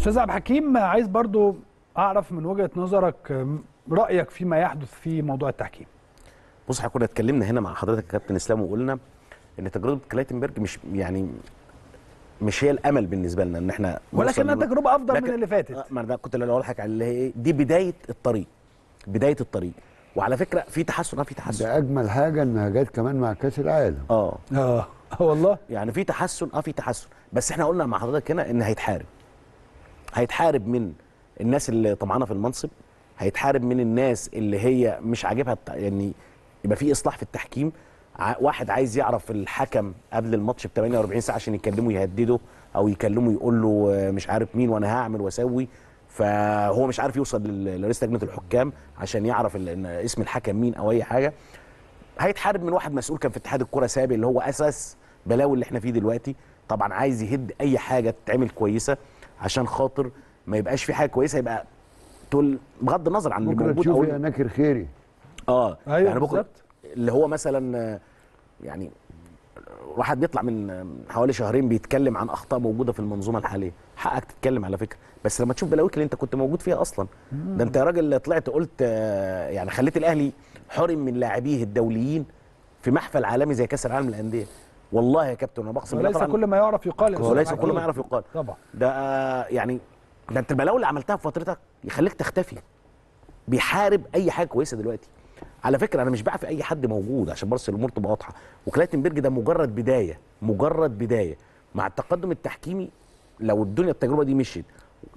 استاذ عبد الحكيم عايز برضو اعرف من وجهه نظرك رايك فيما يحدث في موضوع التحكيم بص احنا كنا اتكلمنا هنا مع حضرتك يا كابتن اسلام وقلنا ان تجربه كلايتنبرج مش يعني مش هي الامل بالنسبه لنا ان احنا نوصل ولكنها لل- تجربه افضل لكن- من اللي فاتت آه، ما انا ده كنت اللي اقول لك على اللي هي ايه دي بدايه الطريق بدايه الطريق وعلى فكره في تحسن اه في تحسن ده اجمل حاجه انها جت كمان مع كاس العالم اه اه آه والله يعني في تحسن اه في تحسن بس احنا قلنا مع حضرتك هنا ان هيتحارب هيتحارب من الناس اللي طمعانه في المنصب هيتحارب من الناس اللي هي مش عاجبها الت- يعني يبقى في اصلاح في التحكيم ع- واحد عايز يعرف الحكم قبل الماتش ب 48 ساعه عشان يكلمه يهدده او يكلمه يقول له آه، مش عارف مين وانا هعمل واسوي فهو مش عارف يوصل لل- لرئيس لجنه الحكام عشان يعرف ال- إن اسم الحكم مين او اي حاجه هيتحارب من واحد مسؤول كان في اتحاد الكره سابق اللي هو اساس بلاوي اللي احنا فيه دلوقتي طبعا عايز يهد اي حاجه تتعمل كويسه عشان خاطر ما يبقاش في حاجه كويسه يبقى تقول بغض النظر عن اللي بكره موجود او تشوفي يا ناكر خيري اه أيوة يعني بكره بالظبط. اللي هو مثلا آه، يعني واحد بيطلع من آه، حوالي شهرين بيتكلم عن اخطاء موجوده في المنظومه الحاليه حقك تتكلم على فكره بس لما تشوف بلاويك اللي انت كنت موجود فيها اصلا ده انت يا راجل طلعت قلت آه، يعني خليت الاهلي حرم من لاعبيه الدوليين في محفل عالمي زي كاس العالم للانديه والله يا كابتن انا بقسم بالله وليس طبعا كل ما يعرف يقال يا أستاذ وليس عبد كل ما الحكيم. يعرف يقال طبعا ده آه، يعني ده انت البلاوي اللي عملتها في فترتك يخليك تختفي بيحارب اي حاجه كويسه دلوقتي على فكره انا مش بعفي اي حد موجود عشان بس الامور تبقى واضحه وكلايتنبرج ده مجرد بدايه مجرد بدايه مع التقدم التحكيمي لو الدنيا التجربه دي مشيت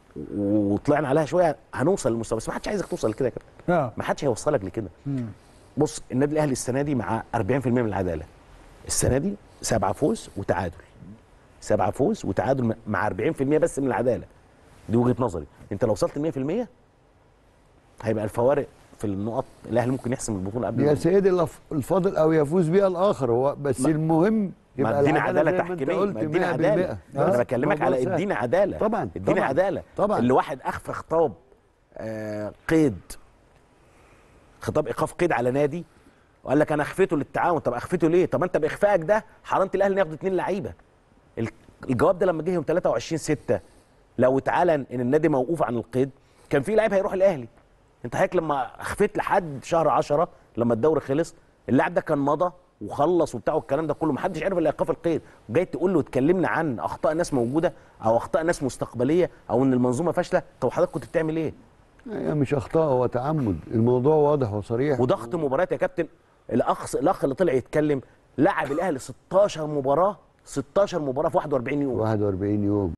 وطلعنا عليها شويه هنوصل للمستوى بس ما حدش عايزك توصل لكده يا كابتن اه ما حدش هيوصلك لكده مم. بص النادي الاهلي السنه دي مع 40% من العداله السنه دي سبعه فوز وتعادل سبعه فوز وتعادل مع 40% بس من العداله دي وجهه نظري انت لو وصلت ل 100% هيبقى الفوارق في النقط الاهلي ممكن يحسم البطوله قبل يا ما- سيدي الف- الفاضل او يفوز بيها الاخر هو بس ما- المهم ما يبقى اديني العدالة عداله زي ما انت تحكيميه قلت ما اديني 100%. عداله آه، انا بكلمك الموضوع على سهل. اديني عداله طبعا اديني طبعا. عداله طبعا. اللي واحد اخفى خطاب آه قيد خطاب ايقاف قيد على نادي وقال لك انا اخفيته للتعاون طب اخفيته ليه طب انت باخفائك ده حرمت الاهلي انه ياخد اثنين لعيبه ال- الجواب ده لما جه يوم 23 6 لو اتعلن ان النادي موقوف عن القيد كان في لعيب هيروح الاهلي انت حضرتك لما اخفيت لحد شهر 10 لما الدوري خلص اللاعب ده كان مضى وخلص وبتاع والكلام ده كله محدش عرف الا ايقاف القيد وجاي تقول له اتكلمنا عن اخطاء ناس موجوده او اخطاء ناس مستقبليه او ان المنظومه فاشله طب حضرتك كنت بتعمل ايه هي مش اخطاء هو تعمد الموضوع واضح وصريح وضغط مباريات يا كابتن الاخ الاخ اللي طلع يتكلم لعب الاهلي 16 مباراه 16 مباراه في 41 يوم 41 يوم